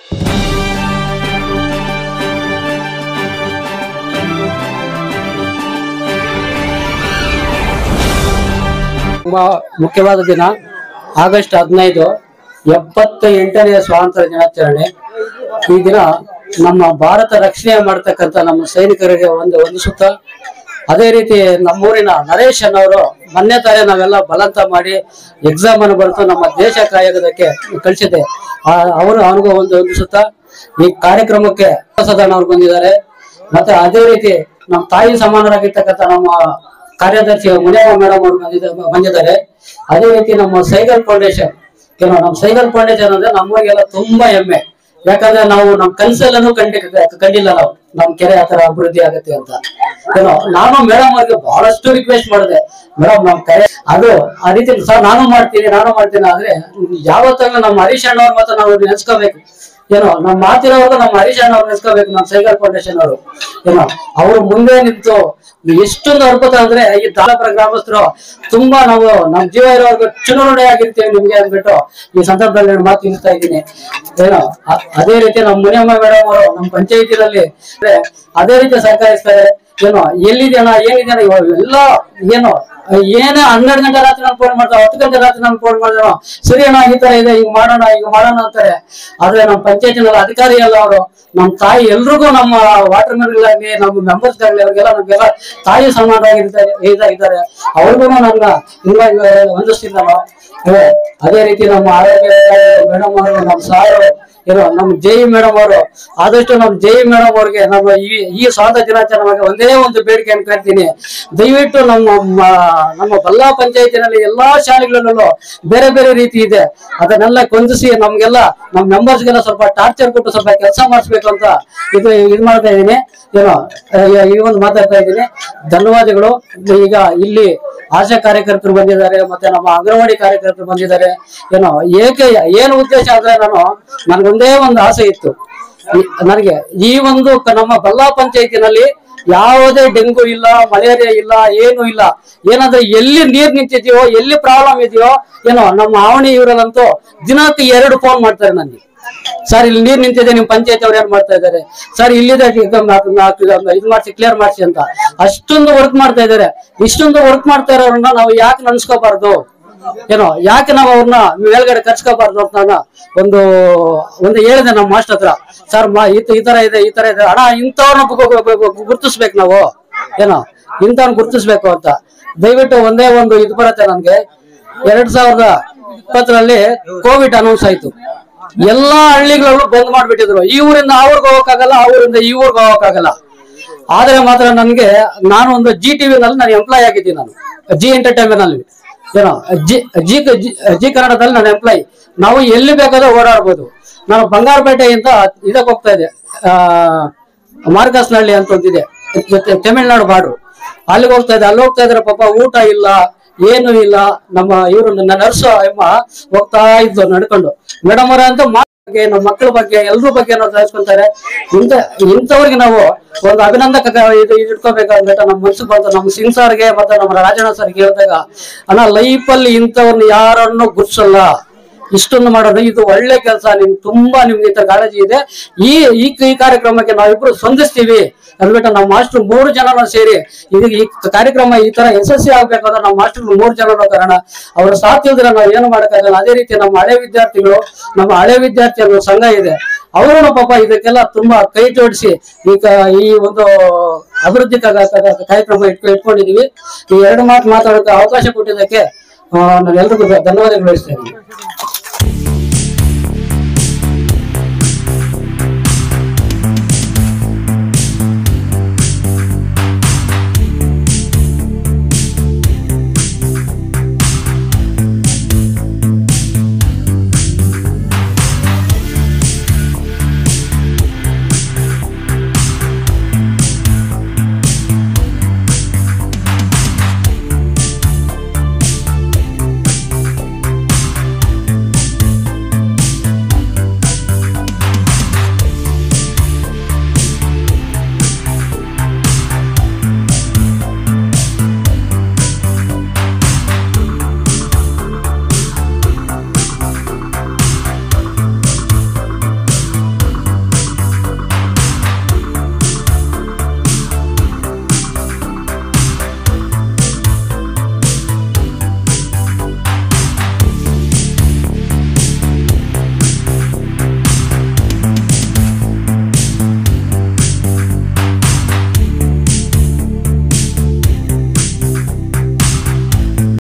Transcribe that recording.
ತುಂಬಾ ಮುಖ್ಯವಾದ ದಿನ ಆಗಸ್ಟ್ ಹದಿನೈದು ಎಪ್ಪತ್ತ ಎಂಟನೆಯ ಸ್ವಾತಂತ್ರ್ಯ ದಿನಾಚರಣೆ ಈ ದಿನ ನಮ್ಮ ಭಾರತ ರಕ್ಷಣೆ ಮಾಡ್ತಕ್ಕಂಥ ನಮ್ಮ ಸೈನಿಕರಿಗೆ ಒಂದು ವಂದಿಸುತ್ತ ಅದೇ ರೀತಿ ನಮ್ಮೂರಿನ ನರೇಶ್ ಅನ್ನೋರು ಮೊನ್ನೆ ತಾರೆ ನಾವೆಲ್ಲ ಬಲಂತ ಮಾಡಿ ಎಕ್ಸಾಮ್ ಅನ್ನು ಬರೆದು ನಮ್ಮ ದೇಶ ಕಾಯೋದಕ್ಕೆ ಕಳಿಸಿದೆ ಅವರು ಅವನಿಗೂ ಒಂದು ವಂದಿಸುತ್ತಾ ಈ ಕಾರ್ಯಕ್ರಮಕ್ಕೆ ಸದನ ಅವರು ಬಂದಿದ್ದಾರೆ ಮತ್ತೆ ಅದೇ ರೀತಿ ನಮ್ಮ ತಾಯಿ ಸಮಾನರಾಗಿರ್ತಕ್ಕಂಥ ನಮ್ಮ ಕಾರ್ಯದರ್ಶಿ ಮುನಿಯಮ್ಮ ಮೇಡಮ್ ಅವರು ಬಂದಿದ್ದ ಬಂದಿದ್ದಾರೆ ಅದೇ ರೀತಿ ನಮ್ಮ ಸೈಗಲ್ ಫೌಂಡೇಶನ್ ಏನೋ ನಮ್ಮ ಸೈಗಲ್ ಫೌಂಡೇಶನ್ ಅಂದ್ರೆ ನಮ್ಮೂರಿಗೆಲ್ಲ ತುಂಬಾ ಹೆಮ್ಮೆ ಯಾಕಂದ್ರೆ ನಾವು ನಮ್ ಕನ್ಸಲ್ಲೂ ಕಂಡಿ ಕಂಡಿಲ್ಲ ನಾವು ನಮ್ ಕೆರೆ ಆತರ ಅಭಿವೃದ್ಧಿ ಆಗತ್ತೆ ಅಂತ ಏನೋ ನಾನು ಮೇಡಮ್ ಅವ್ರಿಗೆ ಬಹಳಷ್ಟು ರಿಕ್ವೆಸ್ಟ್ ಮಾಡಿದೆ ಮೇಡಮ್ ನಮ್ ಕೆರೆ ಅದು ಆ ರೀತಿ ಸರ್ ನಾನು ಮಾಡ್ತೀನಿ ನಾನು ಮಾಡ್ತೀನಿ ಆದ್ರೆ ಯಾವತ್ತಾಗ ನಮ್ಮ ಹರೀಶ್ ಅಣ್ಣವ್ರ ಮಾತ್ರ ನಾವು ನೆನ್ಸ್ಕೋಬೇಕು ಏನೋ ನಮ್ಮ ಮಾತಿನವರೆಗೂ ನಮ್ಮ ಹರೀಶ್ ಅಣ್ಣ ಅವ್ರು ನೆನ್ಸ್ಕೋಬೇಕು ನಮ್ಮ ಸೈಗಲ್ ಫೌಂಡೇಶನ್ ಅವರು ಏನೋ ಅವರು ಮುಂದೆ ನಿಂತು ಎಷ್ಟೊಂದು ಅದ್ಭುತ ಅಂದ್ರೆ ಈ ದಾಳಪುರ ಗ್ರಾಮಸ್ಥರು ತುಂಬಾ ನಾವು ನಮ್ಮ ಜೀವ ಇರೋವರೆಗೂ ಚುನಾವಣೆ ಆಗಿರ್ತೀವಿ ನಿಮ್ಗೆ ಅಂದ್ಬಿಟ್ಟು ಈ ಸಂದರ್ಭದಲ್ಲಿ ನಾನು ಮಾತು ತಿಳಿಸ್ತಾ ಇದ್ದೀನಿ ಏನೋ ಅ- ಅದೇ ರೀತಿ ನಮ್ಮ ಮುನಿಯಮ್ಮ ಮೇಡಮ್ ಅವರು ನಮ್ಮ ಪಂಚಾಯತಿನಲ್ಲಿ ಅದೇ ರೀತಿ ಸಹಕರಿಸ್ತಾರೆ ಏನೋ ಎಲ್ಲಿದೆಯಣ್ಣ ಏನಿದೆಯಣ್ಣ ಇವಾಗ ಎಲ್ಲ ಏನೋ ಏನೇ ಹನ್ನೆರಡು ಗಂಟೆ ರಾತ್ರಿ ನಾನು ಫೋನ್ ಮಾಡ್ತಾರೆ ಹತ್ತು ಗಂಟೆ ರಾತ್ರಿ ನಾನು ಫೋನ್ ಮಾಡಿದ್ರು ಸರಿ ಅಣ್ಣ ಈ ತರ ಇದೆ ಈಗ ಮಾಡೋಣ ಈಗ ಮಾಡೋಣ ಅಂತಾರೆ ಆದ್ರೆ ನಮ್ಮ ಪಂಚಾಯತಿನಲ್ಲಿ ಅಧಿಕಾರಿ ಎಲ್ಲ ಅವರು ನಮ್ಮ ತಾಯಿ ಎಲ್ರಿಗೂ ನಮ್ಮ ವಾಟರ್ ಮೆನ್ಗಳಾಗ್ಲಿ ನಮ್ಮ ಮೆಂಬರ್ಸ್ ಆಗ್ಲಿ ಅವ್ರಿಗೆಲ್ಲ ನಮ್ಗೆಲ್ಲ ತಾಯಿ ಸಮಾನವಾಗಿರ್ತಾರೆ ಇದ- ಇದ್ದಾರೆ ಅವ್ರಿಗೂ ನನ್ನ ಇಲ್ಲ ಹೊಂದಿಸ್ತೀನಿ ನಾನು ಅದೇ ಅದೇ ರೀತಿ ನಮ್ಮ ಆರೋಗ್ಯ ಮೇಡಮ್ ಅವರು ನಮ್ಮ ಸಾರು ಏನೋ ನಮ್ಮ ಜೈ ಮೇಡಮ್ ಅವರು ಆದಷ್ಟು ನಮ್ಮ ಜೈ ಮೇಡಮ್ ಅವ್ರಿಗೆ ನಮ್ಮ ಈ ಈ ಸ್ವಾತಂತ್ರ್ಯ ದಿನಾಚರಣೆ ಒಂದೇ ಒಂದು ಬೇಡಿಕೆಯನ್ನು ಕೇಳ್ತೀನಿ ದಯವಿಟ್ಟು ನಮ್ಮ ಮ- ನಮ್ಮ ಬಲ್ಲಾ ಪಂಚಾಯತಿನಲ್ಲಿ ಎಲ್ಲಾ ಶಾಲೆಗಳಲ್ಲೂ ಬೇರೆ ಬೇರೆ ರೀತಿ ಇದೆ ಅದನ್ನೆಲ್ಲ ಕೊಂದಿಸಿ ನಮ್ಗೆಲ್ಲ ನಮ್ಮ ಮೆಂಬರ್ಸ್ಗೆಲ್ಲ ಸ್ವಲ್ಪ ಟಾರ್ಚರ್ ಕೊಟ್ಟು ಸ್ವಲ್ಪ ಕೆಲಸ ಮಾಡಿಸ್ಬೇಕು ಅಂತ ಇದು ಇದು ಮಾಡ್ತಾ ಇದ್ದೀನಿ ಏನೋ ಆ, ಈ ಒಂದು ಮಾತಾಡ್ತಾ ಇದ್ದೀನಿ ಧನ್ಯವಾದಗಳು ಈಗ ಇಲ್ಲಿ ಆಶಾ ಕಾರ್ಯಕರ್ತರು ಬಂದಿದ್ದಾರೆ ಮತ್ತೆ ನಮ್ಮ ಅಂಗನವಾಡಿ ಕಾರ್ಯಕರ್ತರು ಬಂದಿದ್ದಾರೆ ಏನೋ ಏಕೆ ಏನು ಉದ್ದೇಶ ಅಂದ್ರೆ ನಾನು ನನ್ಗೊಂದೇ ಒಂದು ಆಸೆ ಇತ್ತು ಈ- ನನಗೆ ಈ ಒಂದು ಕ- ನಮ್ಮ ಬಲ್ಲಾ ಪಂಚಾಯತಿನಲ್ಲಿ ಯಾವುದೇ ಡೆಂಗು ಇಲ್ಲ ಮಲೇರಿಯಾ ಇಲ್ಲ ಏನು ಇಲ್ಲ ಏನಂದ್ರೆ ಎಲ್ಲಿ ನೀರ್ ನಿಂತಿದೆಯೋ ಎಲ್ಲಿ ಪ್ರಾಬ್ಲಮ್ ಇದೆಯೋ ಏನೋ ನಮ್ಮ ಆವಣಿ ಇವರಲ್ಲಂತೂ ದಿನಕ್ಕೆ ಎರಡು ಫೋನ್ ಮಾಡ್ತಾರೆ ನನಗೆ ಸರ್ ಇಲ್ಲಿ ನೀರ್ ನಿಂತಿದೆ ನಿಮ್ ಪಂಚಾಯತ್ ಅವ್ರು ಏನ್ ಮಾಡ್ತಾ ಇದ್ದಾರೆ ಸರ್ ಇಲ್ಲಿದೆ ಇದು ನಾಲ್ಕು- ನಾಲ್ಕು ಇದು ಮಾಡಿಸಿ ಕ್ಲಿಯರ್ ಮಾಡಿಸಿ ಅಂತ ಅಷ್ಟೊಂದು ವರ್ಕ್ ಮಾಡ್ತಾ ಇದ್ದಾರೆ ಇಷ್ಟೊಂದು ವರ್ಕ್ ಮಾಡ್ತಾ ಇರೋರನ್ನ ನಾವು ಯಾಕೆ ನನ್ಸ್ಕೋಬಾರ್ದು ಏನೋ ಯಾಕೆ ನಾವು ಅವ್ರನ್ನ ಮೇಲ್ಗಡೆ ಕರ್ಸ್ಕೋಬಾರ್ದು ಅಂತ ನಾನು ಒಂದು ಒಂದು ಹೇಳಿದೆ ನಮ್ಮ ಮಾಸ್ಟರ್ ಹತ್ರ ಸರ್ ಮಾ ಈ ತ- ಈ ತರ ಇದೆ ಈ ತರ ಇದೆ ಅಣ್ಣ ಇಂಥವ್ರನ್ನ ಗುರ್ತಿಸ್ಬೇಕು ನಾವು ಏನೋ ಇಂಥವ್ನ ಗುರ್ತಿಸ್ಬೇಕು ಅಂತ ದಯವಿಟ್ಟು ಒಂದೇ ಒಂದು ಇದು ಬರುತ್ತೆ ನನ್ಗೆ ಎರಡ್ ಸಾವಿರದ ಇಪ್ಪತ್ತರಲ್ಲಿ ಕೋವಿಡ್ ಅನೌನ್ಸ್ ಆಯ್ತು ಎಲ್ಲಾ ಹಳ್ಳಿಗಳಲ್ಲೂ ಬಂದ್ ಮಾಡ್ಬಿಟ್ಟಿದ್ರು ಈ ಊರಿಂದ ಆ ಊರ್ಗ್ ಹೋಗಕ್ಕಾಗಲ್ಲ ಆ ಊರಿಂದ ಈ ಊರ್ಗ್ ಹೋಗಕ್ಕಾಗಲ್ಲ ಆದ್ರೆ ಮಾತ್ರ ನನ್ಗೆ ನಾನು ಒಂದು ಜಿ ಟಿವಿ ನಲ್ಲಿ ನಾನು ಎಂಪ್ಲಾಯ್ ಆಗಿದ್ದೀನಿ ನಾನು ಜಿ ಎಂಟರ್ಟೈನ್ಮೆಂಟ್ ನಲ್ಲಿ ಏನೋ ಜಿ ಜಿ ಜಿ ಕನ್ನಡದಲ್ಲಿ ನಾನು ಎಂಪ್ಲಾಯ್ ನಾವು ಎಲ್ಲಿ ಬೇಕಾದ್ರೂ ಓಡಾಡ್ಬೋದು ನಾನು ಬಂಗಾರಪೇಟೆಯಿಂದ ಇದಕ್ಕೆ ಹೋಗ್ತಾ ಇದ್ದೆ ಆ ಮಾರ್ಕಸ್ನಹಳ್ಳಿ ಅಂತ ಒಂದಿದೆ ತೆ- ತಮಿಳ್ನಾಡು ಬಾರ್ಡ್ರು ಅಲ್ಲಿಗೆ ಹೋಗ್ತಾ ಇದ್ದೆ ಅಲ್ಲಿ ಹೋಗ್ತಾ ಇದ್ರೆ ಪಾಪ ಊಟ ಇಲ್ಲ ಏನು ಇಲ್ಲ ನಮ್ಮ ಇವರು ನನ್ನ ನರ್ಸ್ ಅಮ್ಮ ಹೋಗ್ತಾ ಇದ್ದು ನಡ್ಕೊಂಡು ಮೇಡಮ್ ಅವರ ಅಂತ ಮಾತ್ ಬಗ್ಗೆ ನಮ್ಮ ಮಕ್ಕಳ ಬಗ್ಗೆ ಎಲ್ರ ಬಗ್ಗೆ ನಾವು ತಿಳಿಸ್ಕೊಂತಾರೆ ಇಂಥ ಇಂಥವ್ರಿಗೆ ನಾವು ಒಂದು ಅಭಿನಂದಕ ಇದು ಇದು ಇಟ್ಕೋಬೇಕಂದ್ಬಿಟ್ಟು ನಮ್ಮ ಮನ್ಸಿಗೆ ಬಂತು ನಮ್ಮ ಸಿಂಗ್ ಸರ್ಗೆ ಮತ್ತೆ ನಮ್ಮ ರಾಜಣ್ಣ ಸರ್ಗೆ ಹೇಳಿದಾಗ ಅಣ್ಣ ಲೈಫಲ್ಲಿ ಇಂಥವ್ರನ್ನ ಯಾರನ್ನು ಗುರ್ಸಲ್ಲ ಇಷ್ಟೊಂದು ಮಾಡೋದು ಇದು ಒಳ್ಳೆ ಕೆಲಸ ನಿಮ್ಗೆ ತುಂಬಾ ನಿಮ್ಗೆ ಈ ತರ ಕಾಳಜಿ ಇದೆ ಈ ಈ ಈ ಕಾರ್ಯಕ್ರಮಕ್ಕೆ ನಾವಿಬ್ರು ಸ್ಪಂದಿಸ್ತೀವಿ ಅಂದ್ಬಿಟ್ಟು ನಮ್ಮ ಮಾಸ್ಟರ್ ಮೂರು ಜನ ಸೇರಿ ಇದು ಈ ಕಾರ್ಯಕ್ರಮ ಈ ತರ ಯಶಸ್ವಿ ಆಗ್ಬೇಕಾದ್ರೆ ನಮ್ಮ ಮಾಸ್ಟರ್ ಮೂರು ಜನ ಕಾರಣ ಅವರ ಸಾಥ್ ಇಲ್ದ್ರೆ ನಾವು ಏನು ಮಾಡಕ್ಕಾಗಲ್ಲ ಅದೇ ರೀತಿ ನಮ್ಮ ಹಳೆ ವಿದ್ಯಾರ್ಥಿಗಳು ನಮ್ಮ ಹಳೆ ವಿದ್ಯಾರ್ಥಿಗಳ ಸಂಘ ಇದೆ ಅವರು ಪಾಪ ಇದಕ್ಕೆಲ್ಲ ತುಂಬಾ ಕೈ ಜೋಡಿಸಿ ಈಗ ಈ ಒಂದು ಅಭಿವೃದ್ಧಿ ಕ- ಕ- ಕಾರ್ಯಕ್ರಮ ಇಟ್ಕೊ ಇಟ್ಕೊಂಡಿದೀವಿ ಈ ಎರಡು ಮಾತು ಮಾತಾಡೋಕೆ ಅವಕಾಶ ಕೊಟ್ಟಿದ್ದಕ್ಕೆ ಆ, ನಾನು ಎಲ್ರಿಗೂ ಧನ್ಯವಾದಗಳು ಹೇಳ್ತಾ ಇದ್ದೀನಿ